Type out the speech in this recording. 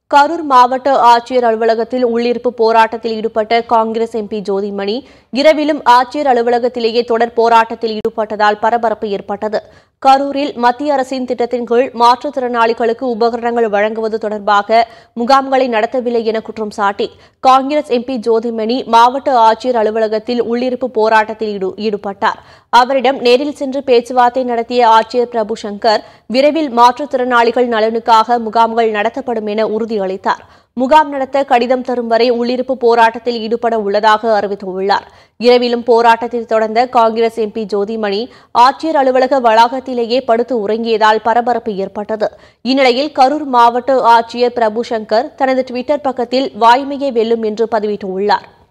கரூர் மாவட்ட ஆட்சியர் அலுவலகத்தில் உள்ளிருப்பு போராட்டத்தில் ஈடுபட்ட காங்கிரஸ் எம்பி ஜோதிமணி இரவிலும் ஆட்சியர் அலுவலகத்திலேயே தொடர் போராட்டத்தில் ஈடுபட்டதால் பரபரப்பு ஏற்பட்டது கரூரில் மத்திய அரசின் திட்டத்தின் கீழ் மாற்றுத்திறனாளிகளுக்கு உபகரணங்கள் வழங்குவது தொடர்பாக முகாம்களை நடத்தவில்லை என குற்றம் சாட்டி காங்கிரஸ் எம்பி ஜோதிமணி மாவட்ட ஆட்சியர் அலுவலகத்தில் உள்ளிருப்பு போராட்டத்தில் ஈடு- ஈடுபட்டார் அவரிடம் நேரில் சென்று பேச்சுவார்த்தை நடத்திய ஆட்சியர் பிரபு சங்கர் விரைவில் மாற்றுத்திறனாளிகள் நலனுக்காக முகாம்கள் நடத்தப்படும் என உறுதியளித்தார் முகாம் நடத்த கடிதம் தரும் வரை உள்ளிருப்பு போராட்டத்தில் ஈடுபட உள்ளதாக அறிவித்துள்ளார் இரவிலும் போராட்டத்தில் தொடர்ந்த காங்கிரஸ் எம்பி ஜோதிமணி ஆட்சியர் அலுவலக வளாகத்திலேயே படுத்து உறங்கியதால் பரபரப்பு ஏற்பட்டது இந்நிலையில் கரூர் மாவட்ட ஆட்சியர் பிரபு சங்கர் தனது டுவிட்டர் பக்கத்தில் வாய்மையே வெல்லும் என்று பதிவிட்டுள்ளார்